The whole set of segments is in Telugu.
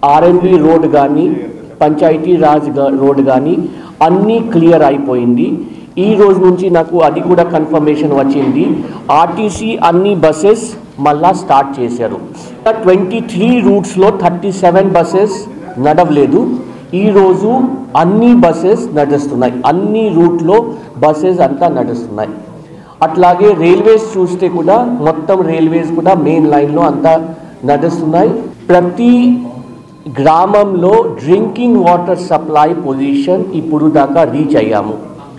ఆర్ఎంబి రోడ్ కానీ పంచాయతీ రాజ్ గా- రోడ్ కానీ అన్నీ క్లియర్ అయిపోయింది ఈ రోజు నుంచి నాకు అది కూడా కన్ఫర్మేషన్ వచ్చింది ఆర్టీసీ అన్ని బస్సెస్ మళ్ళా స్టార్ట్ చేశారు ట్వంటీ త్రీ రూట్స్లో థర్టీ సెవెన్ బస్సెస్ నడవలేదు ఈరోజు అన్ని బస్సెస్ నడుస్తున్నాయి అన్ని రూట్లో బస్సెస్ అంతా నడుస్తున్నాయి అట్లాగే రైల్వేస్ చూస్తే కూడా మొత్తం రైల్వేస్ కూడా మెయిన్ లైన్లో అంతా నడుస్తున్నాయి ప్రతి గ్రామంలో డ్రింకింగ్ వాటర్ సప్లై పొజిషన్ ఇప్పుడు దాకా రీచ్ అయ్యాము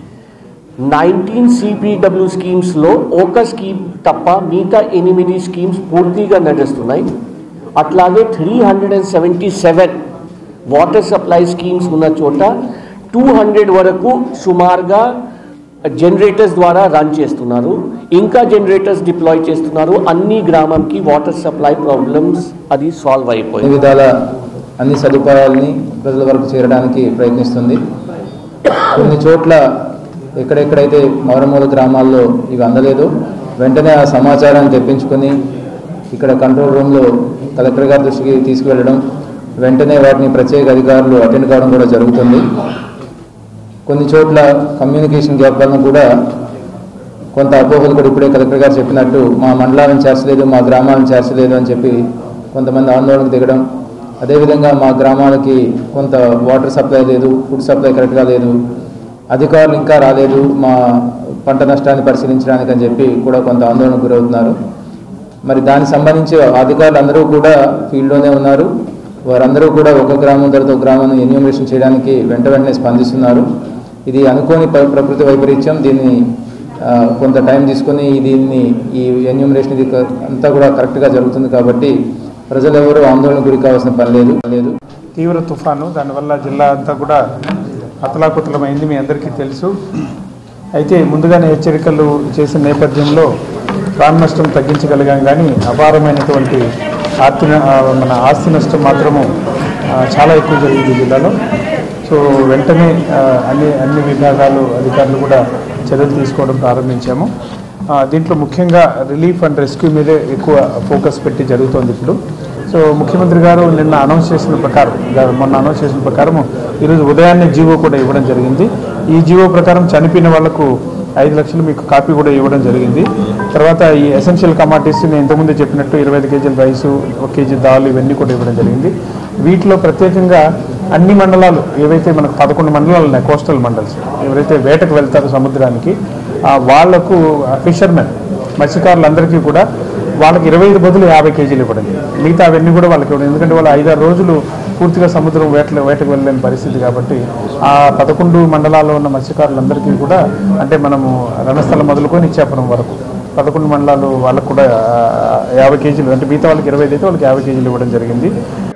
నైన్టీన్ సిపిడబ్ల్యూ స్కీమ్స్లో ఒక స్కీమ్ తప్ప మిగతా ఎనిమిది స్కీమ్స్ పూర్తిగా నడుస్తున్నాయి అట్లాగే three hundred and seventy seven water supply schemes ఉన్న చోట టూ హండ్రెడ్ వరకు సుమారుగా జనరేటర్స్ ద్వారా రన్ చేస్తున్నారు ఇంకా జనరేటర్స్ డిప్లాయ్ చేస్తున్నారు అన్ని గ్రామంకి వాటర్ సప్లై ప్రాబ్లమ్స్ అది సాల్వ్ అన్ని అయిపోయింది విధాల అన్ని సదుపాయాలని ప్రజల వరకు చేరడానికి ప్రయత్నిస్తుంది కొన్ని చోట్ల ఎక్కడెక్కడైతే మారుమూల గ్రామాల్లో ఇవి అందలేదు వెంటనే ఆ సమాచారాన్ని తెప్పించుకొని ఇక్కడ కంట్రోల్ రూమ్లో కలెక్టర్ గారి దృష్టికి తీసుకువెళ్ళడం వెంటనే వాటిని ప్రత్యేక అధికారులు అటెండ్ కావడం కూడా జరుగుతుంది కొన్ని చోట్ల కమ్యూనికేషన్ గ్యాప్ వలన కూడా కొంత అపోహలు కూడా ఇప్పుడే కలెక్టర్ గారు చెప్పినట్టు మా మండలాలను చేర్చలేదు మా గ్రామాలను చేర్చలేదు అని చెప్పి కొంతమంది ఆందోళనకు దిగడం అదేవిధంగా మా గ్రామాలకి కొంత వాటర్ సప్లై లేదు ఫుడ్ సప్లై కరెక్ట్గా లేదు అధికారులు ఇంకా రాలేదు మా పంట నష్టాన్ని పరిశీలించడానికి అని చెప్పి కూడా కొంత ఆందోళనకు గురవుతున్నారు మరి దానికి సంబంధించి అధికారులు అందరూ కూడా ఫీల్డ్లోనే ఉన్నారు వారందరూ కూడా ఒక గ్రామం తర్వాత ఒక గ్రామాన్ని ఎన్యూమరేషన్ చేయడానికి వెంట వెంటనే స్పందిస్తున్నారు ఇది అనుకోని ప్ర- ప్రకృతి వైపరీత్యం దీన్ని ఆ, కొంత టైం తీసుకొని దీన్ని ఈ ఎన్యూమరేషన్ ఇది క- అంతా కూడా కరెక్ట్గా జరుగుతుంది కాబట్టి ప్రజలు ఎవరు ఆందోళన గురి కావాల్సిన పని లేదు లేదు తీవ్ర తుఫాను దానివల్ల జిల్లా అంతా కూడా అతలాకుతలమైంది మీ అందరికీ తెలుసు అయితే ముందుగానే హెచ్చరికలు చేసిన నేపథ్యంలో ప్రాణ నష్టం తగ్గించగలిగాం కానీ అపారమైనటువంటి ఆస్తి న- ఆ, మన ఆస్తి నష్టం మాత్రము ఆ, చాలా ఎక్కువ జరిగింది జిల్లాలో సో వెంటనే ఆ, అన్ని అన్ని విభాగాలు అధికారులు కూడా చర్యలు తీసుకోవడం ప్రారంభించాము ఆ, దీంట్లో ముఖ్యంగా రిలీఫ్ అండ్ రెస్క్యూ మీదే ఎక్కువ ఫోకస్ పెట్టి జరుగుతోంది ఇప్పుడు సో ముఖ్యమంత్రి గారు నిన్న అనౌన్స్ చేసిన ప్రకారం గా- మొన్న అనౌన్స్ చేసిన ప్రకారం ఈరోజు ఉదయాన్నే జీవో కూడా ఇవ్వడం జరిగింది ఈ జీవో ప్రకారం చనిపోయిన వాళ్లకు ఐదు లక్షలు మీకు కాపీ కూడా ఇవ్వడం జరిగింది తర్వాత ఈ ఎసెన్షియల్ కమాడిటీస్ నేను ఇంతకుముందు చెప్పినట్టు ఇరవై ఐదు కేజీల రైసు ఒక కేజీ దాల్ ఇవన్నీ కూడా ఇవ్వడం జరిగింది వీటిలో ప్రత్యేకంగా అన్ని మండలాలు ఏవైతే మనకు పదకొండు మండలాలు ఉన్నాయి కోస్టల్ మండల్స్ ఎవరైతే వేటకు వెళ్తారో సముద్రానికి ఆ వాళ్లకు ఫిషర్మెన్ మత్స్యకారులందరికీ కూడా వాళ్ళకి ఇరవై ఐదు బదులు యాభై కేజీలు ఇవ్వడం మిగతా అవన్నీ కూడా వాళ్ళకి ఇవ్వడం ఎందుకంటే వాళ్ళు ఐదారు రోజులు పూర్తిగా సముద్రం వేటలు వేటకు వెళ్ళలేని పరిస్థితి కాబట్టి ఆ పదకొండు మండలాల్లో ఉన్న మత్స్యకారులందరికీ కూడా అంటే మనము రణస్థలం మొదలుకొని ఇచ్చాపురం వరకు పదకొండు మండలాలు వాళ్ళకు కూడా ఆ, యాభై కేజీలు అంటే మిగతా వాళ్ళకి ఇరవై ఐదు అయితే వాళ్ళకి యాభై కేజీలు ఇవ్వడం జరిగింది